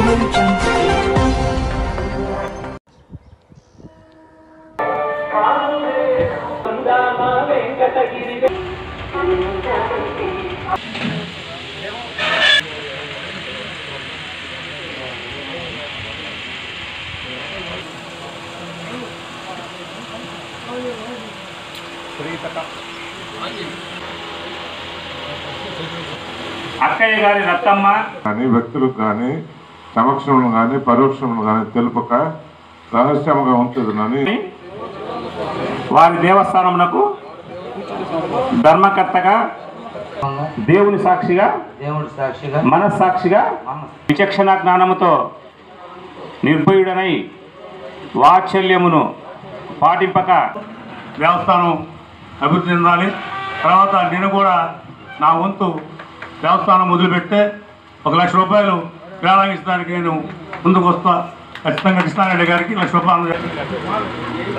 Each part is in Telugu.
Audio Jungle. అక్కయ్య గారి రత్తమ్మ కానీ వ్యక్తులకు కానీ సమక్షంలో కానీ పరోక్షంలో కానీ తెలుపక రహస్యంగా ఉంటుందని వారి దేవస్థానమునకు ధర్మకర్తగా దేవుని సాక్షిగా దేవుడి సాక్షిగా మనస్సాక్షిగా మన విచక్షణ జ్ఞానముతో నిర్భయుడనై వాత్సల్యమును పాటింపక దేవస్థానం అభివృద్ధి చెందాలి తర్వాత నేను కూడా నా వంతు దేవస్థానం మొదలుపెడితే ఒక లక్ష రూపాయలు వేలాగించడానికి నేను ముందుకు వస్తా ఖచ్చితంగా కృష్ణారెడ్డి గారికి లక్ష రూపాయలు అందజేస్తాను.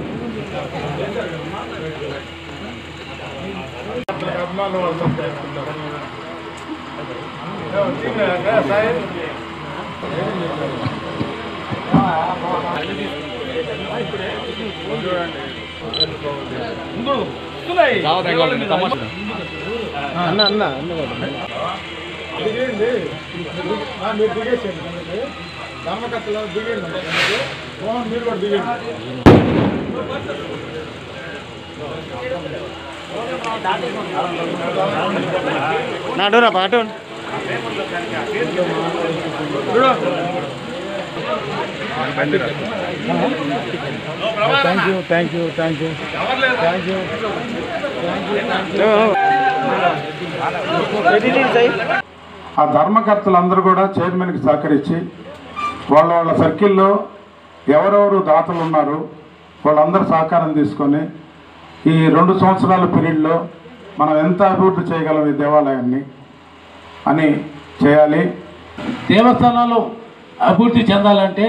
ఆ ధర్మకర్తలందరూ కూడా చైర్మన్కి సహకరించి వాళ్ళ వాళ్ళ సర్కిల్లో ఎవరెవరు దాతలు ఉన్నారు వాళ్ళందరూ సహకారం తీసుకొని ఈ రెండు సంవత్సరాల పీరియడ్లో మనం ఎంత అభివృద్ధి చేయగలం ఈ దేవాలయాన్ని అని చేయాలి దేవస్థానాలు అభివృద్ధి చెందాలంటే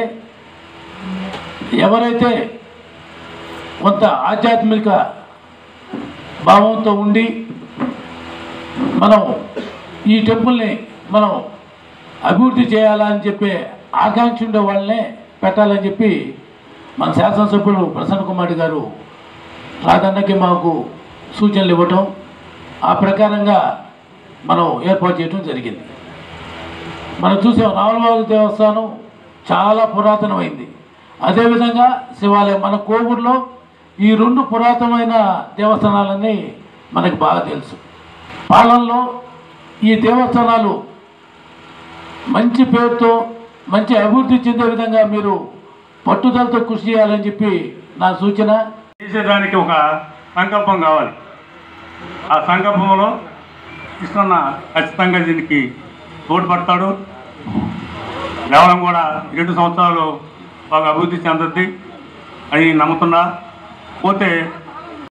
ఎవరైతే కొంత ఆధ్యాత్మిక భావంతో ఉండి మనం ఈ టెంపుల్ని మనం అభివృద్ధి చేయాలని చెప్పి ఆకాంక్ష ఉండే వాళ్ళనే పెట్టాలని చెప్పి మన శాసనసభ్యులు ప్రసన్న కుమార్ గారు రాధన్నకి మాకు సూచనలు ఇవ్వటం ఆ ప్రకారంగా మనం ఏర్పాటు చేయడం జరిగింది మనం చూసాం రావులవారి దేవస్థానం చాలా పురాతనమైంది అదేవిధంగా శివాలయం మన కోవూరులో ఈ రెండు పురాతనమైన దేవస్థానాలన్నీ మనకు బాగా తెలుసు పాలనలో ఈ దేవస్థానాలు మంచి పేరుతో మంచి అభివృద్ధి చెందే విధంగా మీరు పట్టుదలతో కృషి చేయాలని చెప్పి నా సూచన చేసేదానికి ఒక సంకల్పం కావాలి ఆ సంకల్పంలో కృష్ణన్న ఖచ్చితంగా దీనికి తోడ్పడతాడు దేవాలయం కూడా ఈ రెండు సంవత్సరాలు బాగా అభివృద్ధి చెందుద్ది అని నమ్ముతున్నా పోతే